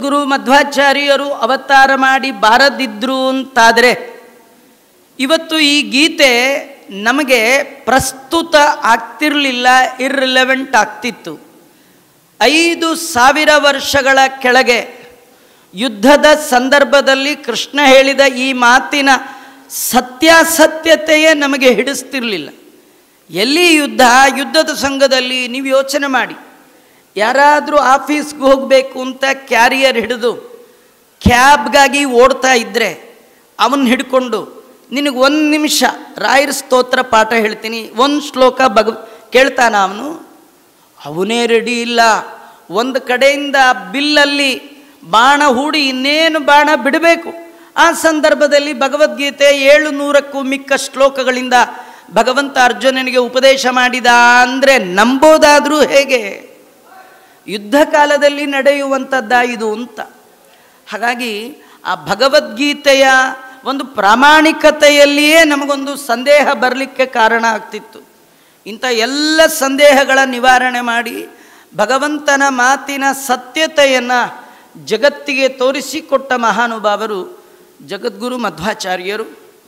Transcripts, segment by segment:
ಗುರು ಮಧ್ವಾಚಾರ್ಯರು ಅವತಾರ ಮಾಡಿ ಬಾರದಿದ್ರು ಅಂತಾದರೆ ಇವತ್ತು ಈ ಗೀತೆ ನಮಗೆ ಪ್ರಸ್ತುತ ಆಗ್ತಿರಲಿಲ್ಲ ಇರ್ರಿಲೆವೆಂಟ್ ಆಗ್ತಿತ್ತು ಐದು ಸಾವಿರ ವರ್ಷಗಳ ಕೆಳಗೆ ಯುದ್ಧದ ಸಂದರ್ಭದಲ್ಲಿ ಕೃಷ್ಣ ಹೇಳಿದ ಈ ಮಾತಿನ ಸತ್ಯಾಸತ್ಯತೆಯೇ ನಮಗೆ ಹಿಡಿಸ್ತಿರಲಿಲ್ಲ ಎಲ್ಲಿ ಯುದ್ಧ ಯುದ್ಧದ ಸಂಘದಲ್ಲಿ ನೀವು ಯೋಚನೆ ಮಾಡಿ ಯಾರಾದರೂ ಆಫೀಸ್ಗೆ ಹೋಗಬೇಕು ಅಂತ ಕ್ಯಾರಿಯರ್ ಹಿಡಿದು ಕ್ಯಾಬ್ಗಾಗಿ ಓಡ್ತಾ ಇದ್ದರೆ ಅವನ್ನ ಹಿಡ್ಕೊಂಡು ನಿನಗೆ ಒಂದು ನಿಮಿಷ ರಾಯರ ಸ್ತೋತ್ರ ಪಾಠ ಹೇಳ್ತೀನಿ ಒಂದು ಶ್ಲೋಕ ಭಗ ಕೇಳ್ತಾನ ಅವನು ಅವನೇ ರೆಡಿ ಇಲ್ಲ ಒಂದು ಕಡೆಯಿಂದ ಬಿಲ್ಲಲ್ಲಿ ಬಾಣ ಹೂಡಿ ಇನ್ನೇನು ಬಾಣ ಬಿಡಬೇಕು ಆ ಸಂದರ್ಭದಲ್ಲಿ ಭಗವದ್ಗೀತೆ ಏಳು ನೂರಕ್ಕೂ ಮಿಕ್ಕ ಶ್ಲೋಕಗಳಿಂದ ಭಗವಂತ ಅರ್ಜುನನಿಗೆ ಉಪದೇಶ ಮಾಡಿದ ಅಂದರೆ ನಂಬೋದಾದರೂ ಹೇಗೆ ಯುದ್ಧ ಕಾಲದಲ್ಲಿ ನಡೆಯುವಂಥದ್ದ ಇದು ಅಂತ ಹಾಗಾಗಿ ಆ ಭಗವದ್ಗೀತೆಯ ಒಂದು ಪ್ರಾಮಾಣಿಕತೆಯಲ್ಲಿಯೇ ನಮಗೊಂದು ಸಂದೇಹ ಬರಲಿಕ್ಕೆ ಕಾರಣ ಆಗ್ತಿತ್ತು ಇಂಥ ಎಲ್ಲ ಸಂದೇಹಗಳ ನಿವಾರಣೆ ಮಾಡಿ ಭಗವಂತನ ಮಾತಿನ ಸತ್ಯತೆಯನ್ನು ಜಗತ್ತಿಗೆ ತೋರಿಸಿಕೊಟ್ಟ ಮಹಾನುಭಾವರು ಜಗದ್ಗುರು ಮಧ್ವಾಚಾರ್ಯರು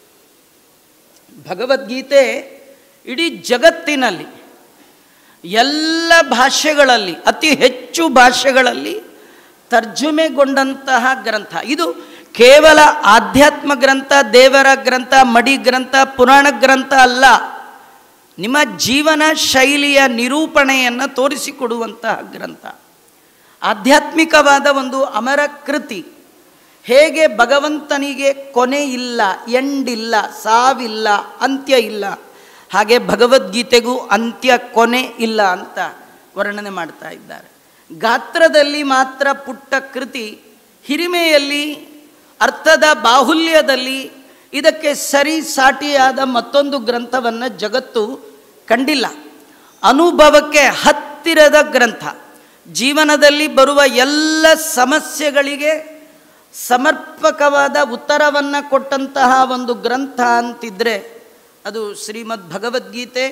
ಭಗವದ್ಗೀತೆ ಇಡೀ ಜಗತ್ತಿನಲ್ಲಿ ಎಲ್ಲ ಭಾಷೆಗಳಲ್ಲಿ ಅತಿ ಹೆಚ್ಚು ಭಾಷೆಗಳಲ್ಲಿ ತರ್ಜುಮೆಗೊಂಡಂತಹ ಗ್ರಂಥ ಇದು ಕೇವಲ ಆಧ್ಯಾತ್ಮ ಗ್ರಂಥ ದೇವರ ಗ್ರಂಥ ಮಡಿ ಗ್ರಂಥ ಪುರಾಣ ಗ್ರಂಥ ಅಲ್ಲ ನಿಮ್ಮ ಜೀವನ ಶೈಲಿಯ ನಿರೂಪಣೆಯನ್ನು ತೋರಿಸಿಕೊಡುವಂತಹ ಗ್ರಂಥ ಆಧ್ಯಾತ್ಮಿಕವಾದ ಒಂದು ಅಮರ ಕೃತಿ ಹೇಗೆ ಭಗವಂತನಿಗೆ ಕೊನೆ ಇಲ್ಲ ಎಂಡಿಲ್ಲ ಸಾವಿಲ್ಲ ಅಂತ್ಯ ಇಲ್ಲ ಹಾಗೆ ಭಗವದ್ಗೀತೆಗೂ ಅಂತ್ಯ ಕೊನೆ ಇಲ್ಲ ಅಂತ ವರ್ಣನೆ ಮಾಡ್ತಾ ಇದ್ದಾರೆ ಗಾತ್ರದಲ್ಲಿ ಮಾತ್ರ ಪುಟ್ಟ ಕೃತಿ ಹಿರಿಮೆಯಲ್ಲಿ ಅರ್ಥದ ಬಾಹುಲ್ಯದಲ್ಲಿ ಇದಕ್ಕೆ ಸರಿ ಸಾಟಿಯಾದ ಮತ್ತೊಂದು ಗ್ರಂಥವನ್ನು ಜಗತ್ತು ಕಂಡಿಲ್ಲ ಅನುಭವಕ್ಕೆ ಹತ್ತಿರದ ಗ್ರಂಥ ಜೀವನದಲ್ಲಿ ಬರುವ ಎಲ್ಲ ಸಮಸ್ಯೆಗಳಿಗೆ ಸಮರ್ಪಕವಾದ ಉತ್ತರವನ್ನು ಕೊಟ್ಟಂತಹ ಒಂದು ಗ್ರಂಥ ಅಂತಿದ್ರೆ ಅದು ಶ್ರೀಮದ್ ಭಗವದ್ಗೀತೆ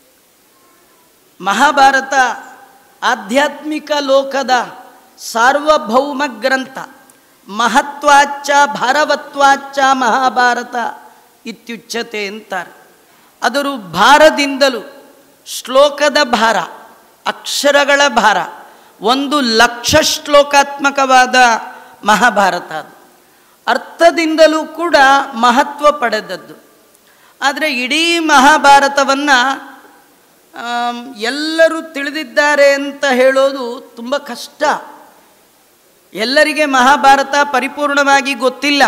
ಮಹಾಭಾರತ ಆಧ್ಯಾತ್ಮಿಕ ಲೋಕದ ಸಾರ್ವಭೌಮ ಗ್ರಂಥ ಮಹತ್ವಾಚ್ಚ ಭಾರವತ್ವಾಚ್ಚ ಮಹಾಭಾರತ ಇತ್ಯುಚ್ಯತೆ ಅಂತಾರೆ ಅದರ ಭಾರದಿಂದಲೂ ಶ್ಲೋಕದ ಭಾರ ಅಕ್ಷರಗಳ ಭಾರ ಒಂದು ಲಕ್ಷ ಶ್ಲೋಕಾತ್ಮಕವಾದ ಮಹಾಭಾರತ ಅದು ಅರ್ಥದಿಂದಲೂ ಕೂಡ ಮಹತ್ವ ಪಡೆದದ್ದು ಆದರೆ ಇಡೀ ಮಹಾಭಾರತವನ್ನು ಎಲ್ಲರೂ ತಿಳಿದಿದ್ದಾರೆ ಅಂತ ಹೇಳೋದು ತುಂಬ ಕಷ್ಟ ಎಲ್ಲರಿಗೆ ಮಹಾಭಾರತ ಪರಿಪೂರ್ಣವಾಗಿ ಗೊತ್ತಿಲ್ಲ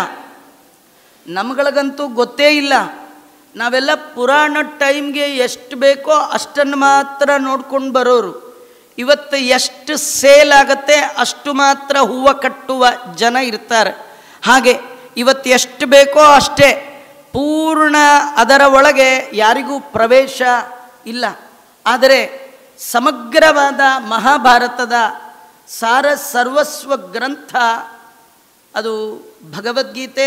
ನಮ್ಗಳಿಗಂತೂ ಗೊತ್ತೇ ಇಲ್ಲ ನಾವೆಲ್ಲ ಪುರಾಣ ಟೈಮ್ಗೆ ಎಷ್ಟು ಬೇಕೋ ಅಷ್ಟನ್ನು ಮಾತ್ರ ನೋಡ್ಕೊಂಡು ಬರೋರು ಇವತ್ತು ಎಷ್ಟು ಸೇಲ್ ಆಗತ್ತೆ ಅಷ್ಟು ಮಾತ್ರ ಹೂವು ಕಟ್ಟುವ ಜನ ಇರ್ತಾರೆ ಹಾಗೆ ಇವತ್ತು ಎಷ್ಟು ಬೇಕೋ ಅಷ್ಟೇ ಪೂರ್ಣ ಅದರ ಒಳಗೆ ಯಾರಿಗೂ ಪ್ರವೇಶ ಇಲ್ಲ ಆದರೆ ಸಮಗ್ರವಾದ ಮಹಾಭಾರತದ ಸಾರ ಸರ್ವಸ್ವ ಗ್ರಂಥ ಅದು ಭಗವದ್ಗೀತೆ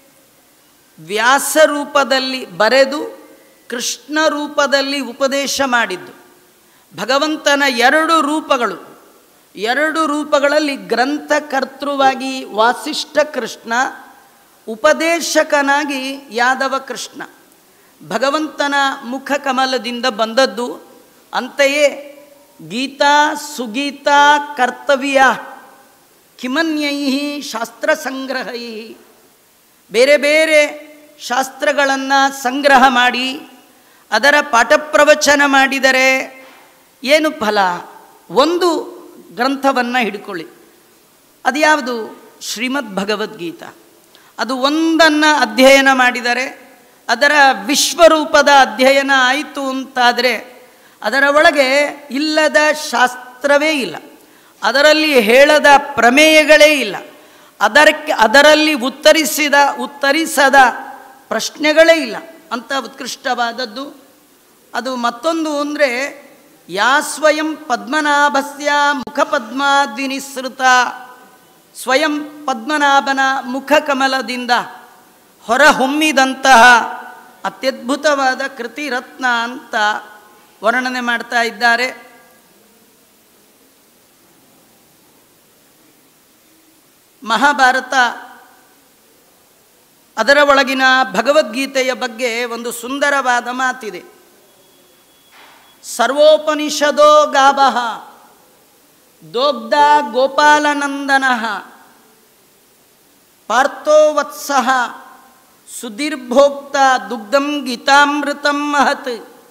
ವ್ಯಾಸ ರೂಪದಲ್ಲಿ ಬರೆದು ಕೃಷ್ಣ ರೂಪದಲ್ಲಿ ಉಪದೇಶ ಮಾಡಿದ್ದು ಭಗವಂತನ ಎರಡು ರೂಪಗಳು ಎರಡು ರೂಪಗಳಲ್ಲಿ ಗ್ರಂಥಕರ್ತೃವಾಗಿ ವಾಸಿಷ್ಠ ಕೃಷ್ಣ ಉಪದೇಶಕನಾಗಿ ಯಾದವ ಕೃಷ್ಣ ಭಗವಂತನ ಮುಖ ಕಮಲದಿಂದ ಬಂದದ್ದು ಅಂತೆಯೇ ಗೀತಾ ಸುಗೀತಾ ಕರ್ತವ್ಯ ಕಿಮನ್ಯೈ ಶಾಸ್ತ್ರ ಸಂಗ್ರಹೈ ಬೇರೆ ಬೇರೆ ಶಾಸ್ತ್ರಗಳನ್ನು ಸಂಗ್ರಹ ಮಾಡಿ ಅದರ ಪಾಠಪ್ರವಚನ ಮಾಡಿದರೆ ಏನು ಫಲ ಒಂದು ಗ್ರಂಥವನ್ನು ಹಿಡ್ಕೊಳ್ಳಿ ಅದು ಯಾವುದು ಶ್ರೀಮದ್ ಭಗವದ್ಗೀತಾ ಅದು ಒಂದನ್ನು ಅಧ್ಯಯನ ಮಾಡಿದರೆ ಅದರ ವಿಶ್ವರೂಪದ ಅಧ್ಯಯನ ಆಯಿತು ಅಂತಾದರೆ ಅದರ ಒಳಗೆ ಇಲ್ಲದ ಶಾಸ್ತ್ರವೇ ಇಲ್ಲ ಅದರಲ್ಲಿ ಹೇಳದ ಪ್ರಮೇಯಗಳೇ ಇಲ್ಲ ಅದರಕ್ಕೆ ಅದರಲ್ಲಿ ಉತ್ತರಿಸಿದ ಉತ್ತರಿಸದ ಪ್ರಶ್ನೆಗಳೇ ಇಲ್ಲ ಅಂತ ಉತ್ಕೃಷ್ಟವಾದದ್ದು ಅದು ಮತ್ತೊಂದು ಅಂದರೆ ಯಾ ಸ್ವಯಂ ಪದ್ಮನಾಭಸ್ಯ ಮುಖಪದ್ಮಾದ್ವಿನಿಸೃತ ಸ್ವಯಂ ಪದ್ಮನಾಭನ ಮುಖ ಕಮಲದಿಂದ ಹೊರಹೊಮ್ಮಿದಂತಹ ಅತ್ಯದ್ಭುತವಾದ ಕೃತಿರತ್ನ ಅಂತ ವರ್ಣನೆ ಮಾಡ್ತಾ ಇದ್ದಾರೆ ಮಹಾಭಾರತ ಅದರ ಒಳಗಿನ ಭಗವದ್ಗೀತೆಯ ಬಗ್ಗೆ ಒಂದು ಸುಂದರವಾದ ಮಾತಿದೆ ಸರ್ವೋಪನಿಷದೋ ಗಾಭಃ ದೋಗ್ಧ ಗೋಪಾಲನಂದನ ಪಾರ್ಥೋ ವತ್ಸಃ ಸುದೀರ್ಭೋಕ್ತ ದುಗ್ಧಂ ಗೀತಾಮೃತಂ ಮಹತ್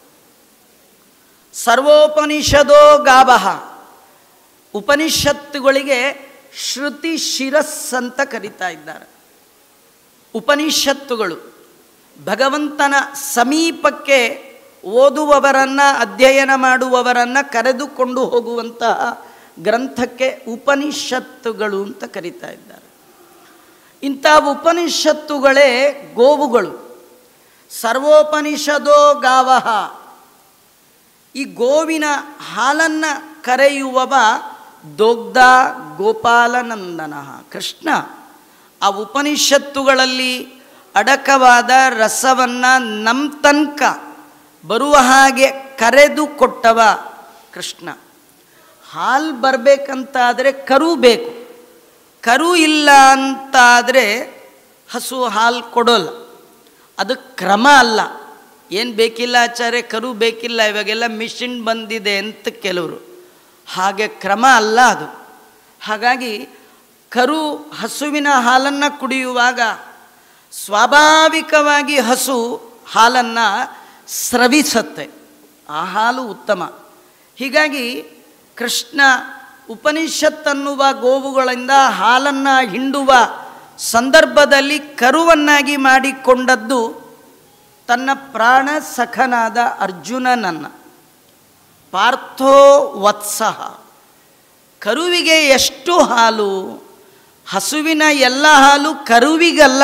ಸರ್ವೋಪನಿಷದೋ ಗಾಭಃ ಉಪನಿಷತ್ತುಗಳಿಗೆ ಶ್ರುತಿ ಶಿರಸ್ ಅಂತ ಕರೀತಾ ಇದ್ದಾರೆ ಉಪನಿಷತ್ತುಗಳು ಭಗವಂತನ ಸಮೀಪಕ್ಕೆ ಓದುವವರನ್ನು ಅಧ್ಯಯನ ಮಾಡುವವರನ್ನು ಕರೆದುಕೊಂಡು ಹೋಗುವಂತಹ ಗ್ರಂಥಕ್ಕೆ ಉಪನಿಷತ್ತುಗಳು ಅಂತ ಕರೀತಾ ಇದ್ದಾರೆ ಇಂಥ ಉಪನಿಷತ್ತುಗಳೇ ಗೋವುಗಳು ಸರ್ವೋಪನಿಷದೋ ಗಾವಹ ಈ ಗೋವಿನ ಹಾಲನ್ನು ಕರೆಯುವವ ದೊಗ್ಧ ಗೋಪಾಲನಂದನ ಕೃಷ್ಣ ಆ ಉಪನಿಷತ್ತುಗಳಲ್ಲಿ ಅಡಕವಾದ ರಸವನ್ನು ನಮ್ಮ ತನಕ ಬರುವ ಹಾಗೆ ಕರೆದು ಕೊಟ್ಟವ ಕೃಷ್ಣ ಹಾಲು ಬರಬೇಕಂತಾದರೆ ಕರು ಬೇಕು ಕರು ಇಲ್ಲ ಅಂತಾದರೆ ಹಸು ಹಾಲು ಕೊಡೋಲ್ಲ ಅದು ಕ್ರಮ ಅಲ್ಲ ಏನು ಬೇಕಿಲ್ಲ ಆಚಾರ್ಯ ಕರು ಬೇಕಿಲ್ಲ ಇವಾಗೆಲ್ಲ ಮಿಷಿನ್ ಬಂದಿದೆ ಅಂತ ಕೆಲವರು ಹಾಗೆ ಕ್ರಮ ಅಲ್ಲ ಅದು ಹಾಗಾಗಿ ಕರು ಹಸುವಿನ ಹಾಲನ್ನು ಕುಡಿಯುವಾಗ ಸ್ವಾಭಾವಿಕವಾಗಿ ಹಸು ಹಾಲನ್ನು ಸ್ರವಿಸತ್ತೆ ಆ ಹಾಲು ಉತ್ತಮ ಹೀಗಾಗಿ ಕೃಷ್ಣ ಉಪನಿಷತ್ತನ್ನುವ ಗೋವುಗಳಿಂದ ಹಾಲನ್ನು ಹಿಂಡುವ ಸಂದರ್ಭದಲ್ಲಿ ಕರುವನ್ನಾಗಿ ಮಾಡಿಕೊಂಡದ್ದು ತನ್ನ ಪ್ರಾಣ ಸಖನಾದ ಅರ್ಜುನನನ್ನು ಪಾರ್ಥೋ ವತ್ಸಹ ಕರುವಿಗೆ ಎಷ್ಟು ಹಾಲು ಹಸುವಿನ ಎಲ್ಲ ಹಾಲು ಕರುವಿಗಲ್ಲ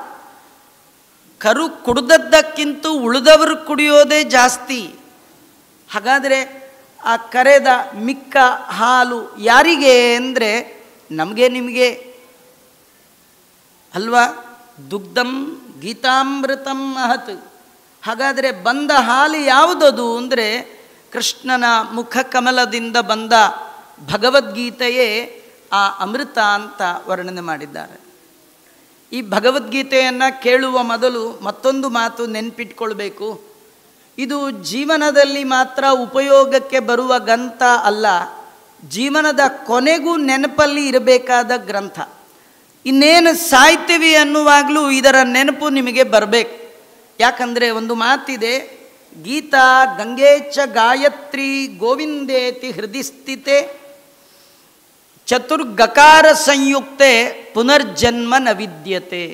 ಕರು ಕುಡ್ದದ್ದಕ್ಕಿಂತ ಉಳಿದವರು ಕುಡಿಯೋದೇ ಜಾಸ್ತಿ ಹಾಗಾದರೆ ಆ ಕರೆದ ಮಿಕ್ಕ ಹಾಲು ಯಾರಿಗೆ ಅಂದರೆ ನಮಗೆ ನಿಮಗೆ ಅಲ್ವಾ ದುಗ್ಧಂ ಗೀತಾಮೃತಂ ಮಹತ್ ಹಾಗಾದರೆ ಬಂದ ಹಾಲು ಯಾವುದದು ಅಂದರೆ ಕೃಷ್ಣನ ಮುಖ ಕಮಲದಿಂದ ಬಂದ ಭಗವದ್ಗೀತೆಯೇ ಆ ಅಮೃತ ಅಂತ ವರ್ಣನೆ ಮಾಡಿದ್ದಾರೆ ಈ ಭಗವದ್ಗೀತೆಯನ್ನು ಕೇಳುವ ಮೊದಲು ಮತ್ತೊಂದು ಮಾತು ನೆನ್ಪಿಟ್ಕೊಳ್ಬೇಕು ಇದು ಜೀವನದಲ್ಲಿ ಮಾತ್ರ ಉಪಯೋಗಕ್ಕೆ ಬರುವ ಗ್ರಂಥ ಅಲ್ಲ ಜೀವನದ ಕೊನೆಗೂ ನೆನಪಲ್ಲಿ ಇರಬೇಕಾದ ಗ್ರಂಥ ಇನ್ನೇನು ಸಾಯ್ತೀವಿ ಅನ್ನುವಾಗಲೂ ಇದರ ನೆನಪು ನಿಮಗೆ ಬರಬೇಕು ಯಾಕಂದರೆ ಒಂದು ಮಾತಿದೆ ಗೀತಾ ಗಂಗೇಚ ಗಾಯತ್ರಿ ಗೋವಿಂದೇತಿ ಹೃದಯ ಸ್ಥಿತೆ ಚತುರ್ಗಕಾರ ಸಂಯುಕ್ತೆ ಪುನರ್ಜನ್ಮ ನ ವಿದ್ಯತೆ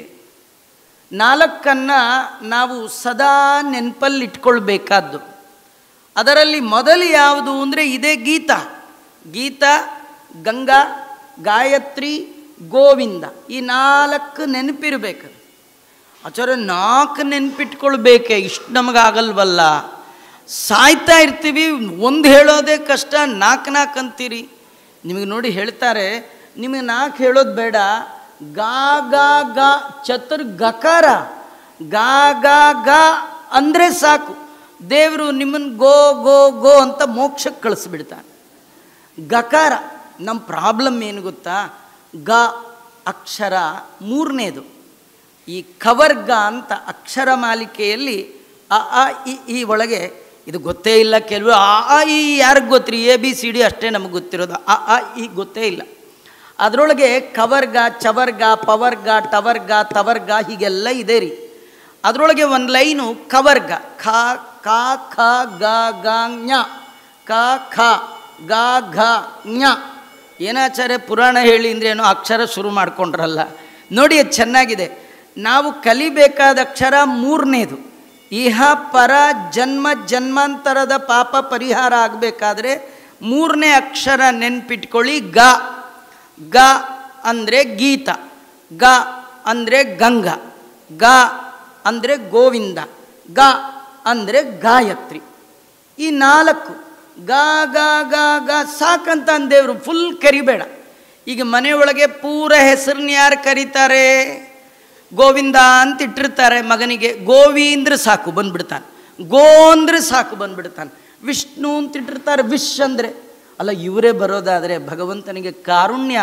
ನಾಲ್ಕನ್ನು ನಾವು ಸದಾ ನೆನಪಲ್ಲಿಟ್ಕೊಳ್ಬೇಕಾದ್ದು ಅದರಲ್ಲಿ ಮೊದಲು ಯಾವುದು ಅಂದರೆ ಇದೇ ಗೀತ ಗೀತ ಗಂಗಾ ಗಾಯತ್ರಿ ಗೋವಿಂದ ಈ ನಾಲ್ಕು ನೆನಪಿರಬೇಕು ಆಚಾರ್ಯ ನಾಲ್ಕು ನೆನಪಿಟ್ಕೊಳ್ಬೇಕೆ ಇಷ್ಟು ನಮಗಾಗಲ್ವಲ್ಲ ಸಾಯ್ತಾ ಇರ್ತೀವಿ ಒಂದು ಹೇಳೋದೇ ಕಷ್ಟ ನಾಲ್ಕು ನಾಲ್ಕು ಅಂತೀರಿ ನಿಮಗೆ ನೋಡಿ ಹೇಳ್ತಾರೆ ನಿಮಗೆ ನಾಲ್ಕು ಹೇಳೋದು ಬೇಡ ಗಾ ಗಾ ಗಾ ಚತುರ್ ಗಕಾರ ಗಾ ಗಾ ಗಾ ಅಂದರೆ ಸಾಕು ದೇವರು ನಿಮ್ಮನ್ನು ಗೋ ಗೋ ಗೋ ಅಂತ ಮೋಕ್ಷಕ್ಕೆ ಕಳಿಸ್ಬಿಡ್ತಾನೆ ಗಕಾರ ನಮ್ಮ ಪ್ರಾಬ್ಲಮ್ ಏನು ಗೊತ್ತಾ ಗ ಅಕ್ಷರ ಮೂರನೇದು ಈ ಕವರ್ಗ ಅಂತ ಅಕ್ಷರ ಮಾಲಿಕೆಯಲ್ಲಿ ಅ ಆ ಇ ಈ ಒಳಗೆ ಇದು ಗೊತ್ತೇ ಇಲ್ಲ ಕೆಲವು ಆ ಆ ಈ ಯಾರಿಗೆ ಗೊತ್ತ್ರಿ ಎ ಬಿ ಸಿ ಡಿ ಅಷ್ಟೇ ನಮಗೆ ಗೊತ್ತಿರೋದು ಆ ಆ ಈ ಗೊತ್ತೇ ಇಲ್ಲ ಅದರೊಳಗೆ ಕವರ್ಗ ಚವರ್ಗ ಪವರ್ಗ ಟವರ್ಗ ತವರ್ಗ ಹೀಗೆಲ್ಲ ಇದೆ ರೀ ಅದರೊಳಗೆ ಒಂದು ಲೈನು ಕವರ್ಗ ಖ ಕ ಖ ಗ ಗ ಞ ಕ ಖ ಗ ಘ ಞ ಏನಾಚಾರ್ಯ ಪುರಾಣ ಹೇಳಿ ಅಂದ್ರೆ ಏನೋ ಅಕ್ಷರ ಶುರು ಮಾಡ್ಕೊಂಡ್ರಲ್ಲ ನೋಡಿ ಅದು ಚೆನ್ನಾಗಿದೆ ನಾವು ಕಲಿಬೇಕಾದ ಅಕ್ಷರ ಮೂರನೇದು ಇಹ ಪರ ಜನ್ಮ ಜನ್ಮಾಂತರದ ಪಾಪ ಪರಿಹಾರ ಆಗಬೇಕಾದ್ರೆ ಮೂರನೇ ಅಕ್ಷರ ನೆನ್ಪಿಟ್ಕೊಳ್ಳಿ ಗ ಗ ಅಂದರೆ ಗೀತ ಗ ಅಂದರೆ ಗಂಗಾ ಗ ಅಂದರೆ ಗೋವಿಂದ ಗ ಅಂದರೆ ಗಾಯತ್ರಿ ಈ ನಾಲ್ಕು ಗ ಗ ಗ ಗ ಸಾಕಂತ ಅಂದೇವ್ರು ಫುಲ್ ಕರಿಬೇಡ ಈಗ ಮನೆಯೊಳಗೆ ಪೂರ ಹೆಸರನ್ನ ಯಾರು ಕರೀತಾರೆ ಗೋವಿಂದ ಅಂತ ಇಟ್ಟಿರ್ತಾರೆ ಮಗನಿಗೆ ಗೋವಿ ಅಂದ್ರೆ ಸಾಕು ಬಂದ್ಬಿಡ್ತಾನೆ ಗೋ ಅಂದ್ರೆ ಸಾಕು ಬಂದ್ಬಿಡ್ತಾನೆ ವಿಷ್ಣು ಅಂತ ಇಟ್ಟಿರ್ತಾರೆ ವಿಶ್ ಅಂದರೆ ಅಲ್ಲ ಇವರೇ ಬರೋದಾದರೆ ಭಗವಂತನಿಗೆ ಕಾರುಣ್ಯ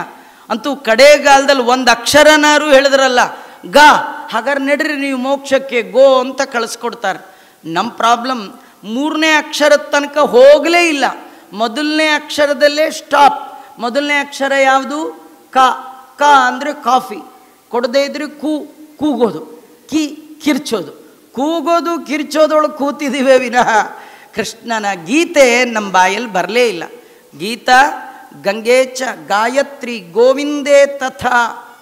ಅಂತೂ ಕಡೆಗಾಲದಲ್ಲಿ ಒಂದು ಅಕ್ಷರನಾರು ಹೇಳಿದ್ರಲ್ಲ ಗಾ ಹಾಗಾದ್ರೆ ನಡ್ರಿ ನೀವು ಮೋಕ್ಷಕ್ಕೆ ಗೋ ಅಂತ ಕಳಿಸ್ಕೊಡ್ತಾರೆ ನಮ್ಮ ಪ್ರಾಬ್ಲಮ್ ಮೂರನೇ ಅಕ್ಷರದ ತನಕ ಹೋಗಲೇ ಇಲ್ಲ ಮೊದಲನೇ ಅಕ್ಷರದಲ್ಲೇ ಸ್ಟಾಪ್ ಮೊದಲನೇ ಅಕ್ಷರ ಯಾವುದು ಕ ಕ ಅಂದರೆ ಕಾಫಿ ಕೊಡದೇ ಇದ್ರೆ ಕೂ ಕೂಗೋದು ಕಿ ಕಿರ್ಚೋದು ಕೂಗೋದು ಕಿರ್ಚೋದೊಳಗೆ ಕೂತಿದ್ದೀವಿ ವಿನಃ ಕೃಷ್ಣನ ಗೀತೆ ನಮ್ಮ ಬಾಯಲ್ಲಿ ಬರಲೇ ಇಲ್ಲ ಗೀತಾ ಗಂಗೇಚ ಗಾಯತ್ರಿ ಗೋವಿಂದೇ ತಥಾ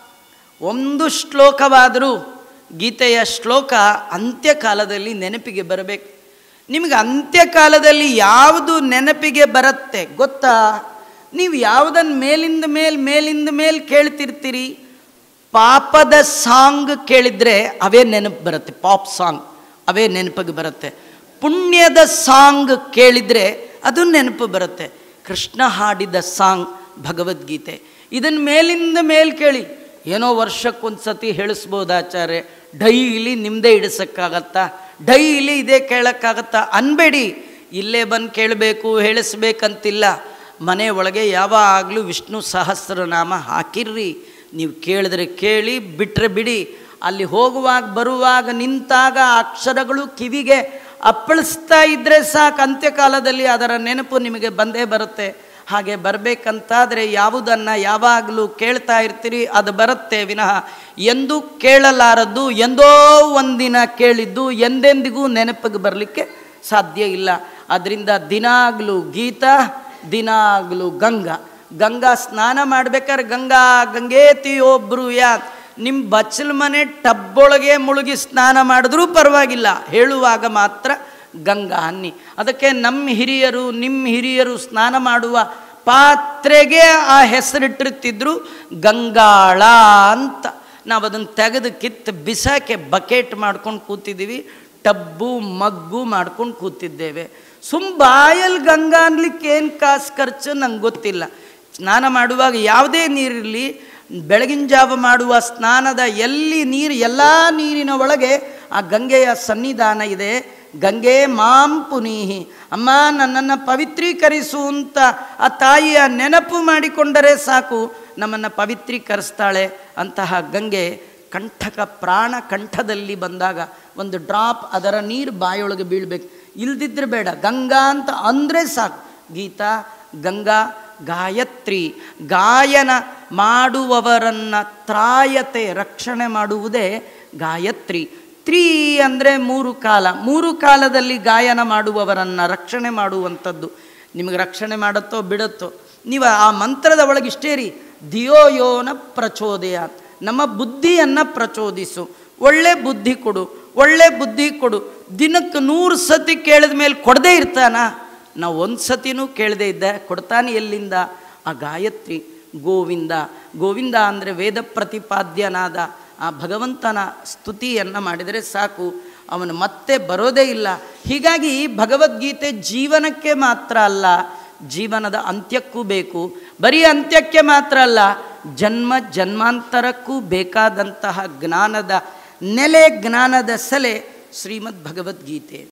ಒಂದು ಶ್ಲೋಕವಾದರೂ ಗೀತೆಯ ಶ್ಲೋಕ ಅಂತ್ಯಕಾಲದಲ್ಲಿ ನೆನಪಿಗೆ ಬರಬೇಕು ನಿಮಗೆ ಅಂತ್ಯಕಾಲದಲ್ಲಿ ಯಾವುದು ನೆನಪಿಗೆ ಬರುತ್ತೆ ಗೊತ್ತಾ ನೀವು ಯಾವುದನ್ನು ಮೇಲಿಂದ ಮೇಲ್ ಮೇಲಿಂದ ಮೇಲ್ ಕೇಳ್ತಿರ್ತೀರಿ ಪಾಪದ ಸಾಂಗ್ ಕೇಳಿದರೆ ಅವೇ ನೆನಪು ಬರುತ್ತೆ ಪಾಪ್ ಸಾಂಗ್ ಅವೇ ನೆನಪಿಗೆ ಬರುತ್ತೆ ಪುಣ್ಯದ ಸಾಂಗ್ ಕೇಳಿದರೆ ಅದು ನೆನಪು ಬರುತ್ತೆ ಕೃಷ್ಣ ಹಾಡಿದ ಸಾಂಗ್ ಭಗವದ್ಗೀತೆ ಇದನ್ನು ಮೇಲಿಂದ ಮೇಲ್ ಕೇಳಿ ಏನೋ ವರ್ಷಕ್ಕೊಂದು ಸತಿ ಹೇಳಿಸ್ಬೋದು ಆಚಾರ್ಯ ಡೈಲಿ ನಿಮ್ಮದೇ ಇಡಿಸೋಕ್ಕಾಗತ್ತಾ ಡೈಲಿ ಇದೇ ಕೇಳೋಕ್ಕಾಗತ್ತಾ ಅನ್ಬೇಡಿ ಇಲ್ಲೇ ಬಂದು ಕೇಳಬೇಕು ಹೇಳಿಸ್ಬೇಕಂತಿಲ್ಲ ಮನೆ ಒಳಗೆ ಯಾವಾಗಲೂ ವಿಷ್ಣು ಸಹಸ್ರನಾಮ ಹಾಕಿರ್ರಿ ನೀವು ಕೇಳಿದ್ರೆ ಕೇಳಿ ಬಿಟ್ಟರೆ ಬಿಡಿ ಅಲ್ಲಿ ಹೋಗುವಾಗ ಬರುವಾಗ ನಿಂತಾಗ ಆ ಅಕ್ಷರಗಳು ಕಿವಿಗೆ ಅಪ್ಪಳಿಸ್ತಾ ಇದ್ದರೆ ಸಾಕು ಅಂತ್ಯಕಾಲದಲ್ಲಿ ಅದರ ನೆನಪು ನಿಮಗೆ ಬಂದೇ ಬರುತ್ತೆ ಹಾಗೆ ಬರಬೇಕಂತಾದರೆ ಯಾವುದನ್ನು ಯಾವಾಗಲೂ ಕೇಳ್ತಾ ಇರ್ತೀರಿ ಅದು ಬರುತ್ತೆ ವಿನಃ ಎಂದೂ ಕೇಳಲಾರದ್ದು ಎಂದೋ ಒಂದಿನ ಕೇಳಿದ್ದು ಎಂದೆಂದಿಗೂ ನೆನಪಿಗೆ ಬರಲಿಕ್ಕೆ ಸಾಧ್ಯ ಇಲ್ಲ ಅದರಿಂದ ದಿನಾಗಲೂ ಗೀತಾ ದಿನಾಗಲೂ ಗಂಗಾ ಗಂಗಾ ಸ್ನಾನ ಮಾಡ್ಬೇಕಾದ್ರೆ ಗಂಗಾ ಗಂಗೇತಿ ಒಬ್ರು ಯಾ ನಿಮ್ಮ ಬಚ್ಚಲ ಮನೆ ಟಬ್ಬೊಳಗೆ ಮುಳುಗಿ ಸ್ನಾನ ಮಾಡಿದ್ರೂ ಪರವಾಗಿಲ್ಲ ಹೇಳುವಾಗ ಮಾತ್ರ ಗಂಗಾ ಅನ್ನಿ ಅದಕ್ಕೆ ನಮ್ಮ ಹಿರಿಯರು ನಿಮ್ಮ ಹಿರಿಯರು ಸ್ನಾನ ಮಾಡುವ ಪಾತ್ರೆಗೆ ಆ ಹೆಸರಿಟ್ಟಿರ್ತಿದ್ರು ಗಂಗಾಳ ಅಂತ ನಾವು ಅದನ್ನು ತೆಗೆದು ಕಿತ್ತು ಬಿಸಾಕೆ ಬಕೆಟ್ ಮಾಡ್ಕೊಂಡು ಕೂತಿದ್ದೀವಿ ಟಬ್ಬು ಮಗ್ಗು ಮಾಡ್ಕೊಂಡು ಕೂತಿದ್ದೇವೆ ಸುಮ್ ಬಾಯಲ್ಲಿ ಗಂಗಾ ಅನ್ಲಿಕ್ಕೆ ಏನು ಕಾಸು ಖರ್ಚು ನಂಗೆ ಗೊತ್ತಿಲ್ಲ ಸ್ನಾನ ಮಾಡುವಾಗ ಯಾವುದೇ ನೀರಿರಲಿ ಬೆಳಗಿನ ಜಾವ ಮಾಡುವ ಸ್ನಾನದ ಎಲ್ಲಿ ನೀರು ಎಲ್ಲ ನೀರಿನ ಒಳಗೆ ಆ ಗಂಗೆಯ ಸನ್ನಿಧಾನ ಇದೆ ಗಂಗೆ ಮಾಂ ಪುನೀಹಿ ಅಮ್ಮ ನನ್ನನ್ನು ಪವಿತ್ರೀಕರಿಸು ಅಂತ ಆ ತಾಯಿಯ ನೆನಪು ಮಾಡಿಕೊಂಡರೆ ಸಾಕು ನಮ್ಮನ್ನು ಪವಿತ್ರೀಕರಿಸ್ತಾಳೆ ಅಂತಹ ಗಂಗೆ ಕಂಠಕ ಪ್ರಾಣ ಕಂಠದಲ್ಲಿ ಬಂದಾಗ ಒಂದು ಡ್ರಾಪ್ ಅದರ ನೀರು ಬಾಯೊಳಗೆ ಬೀಳ್ಬೇಕು ಇಲ್ದಿದ್ರೆ ಬೇಡ ಗಂಗಾ ಅಂತ ಅಂದರೆ ಸಾಕು ಗೀತಾ ಗಂಗಾ ಗಾಯತ್ರಿ ಗಾಯನ ಮಾಡುವವರನ್ನು ತ್ರಾಯತೆ ರಕ್ಷಣೆ ಮಾಡುವುದೇ ಗಾಯತ್ರಿ ತ್ರೀ ಅಂದರೆ ಮೂರು ಕಾಲ ಮೂರು ಕಾಲದಲ್ಲಿ ಗಾಯನ ಮಾಡುವವರನ್ನು ರಕ್ಷಣೆ ಮಾಡುವಂಥದ್ದು ನಿಮಗೆ ರಕ್ಷಣೆ ಮಾಡುತ್ತೋ ಬಿಡುತ್ತೋ ನೀವು ಆ ಮಂತ್ರದ ಒಳಗೆ ಇಷ್ಟೇ ರೀ ಧಿಯೋಯೋನ ಪ್ರಚೋದಯ ನಮ್ಮ ಬುದ್ಧಿಯನ್ನು ಪ್ರಚೋದಿಸು ಒಳ್ಳೆ ಬುದ್ಧಿ ಕೊಡು ಒಳ್ಳೆ ಬುದ್ಧಿ ಕೊಡು ದಿನಕ್ಕೆ ನೂರು ಸತಿ ಕೇಳಿದ ಮೇಲೆ ಕೊಡದೇ ಇರ್ತಾನ ನಾವು ಒಂದು ಸತಿನೂ ಕೇಳದೇ ಇದ್ದೆ ಕೊಡ್ತಾನೆ ಎಲ್ಲಿಂದ ಆ ಗಾಯತ್ರಿ ಗೋವಿಂದ ಗೋವಿಂದ ಅಂದರೆ ವೇದ ಪ್ರತಿಪಾದ್ಯನಾದ ಆ ಭಗವಂತನ ಸ್ತುತಿಯನ್ನು ಮಾಡಿದರೆ ಸಾಕು ಅವನು ಮತ್ತೆ ಬರೋದೇ ಇಲ್ಲ ಹೀಗಾಗಿ ಭಗವದ್ಗೀತೆ ಜೀವನಕ್ಕೆ ಮಾತ್ರ ಅಲ್ಲ ಜೀವನದ ಅಂತ್ಯಕ್ಕೂ ಬೇಕು ಬರೀ ಅಂತ್ಯಕ್ಕೆ ಮಾತ್ರ ಅಲ್ಲ ಜನ್ಮ ಜನ್ಮಾಂತರಕ್ಕೂ ಬೇಕಾದಂತಹ ಜ್ಞಾನದ ನೆಲೆ ಜ್ಞಾನದ ಸೆಲೆ ಶ್ರೀಮದ್ ಭಗವದ್ಗೀತೆ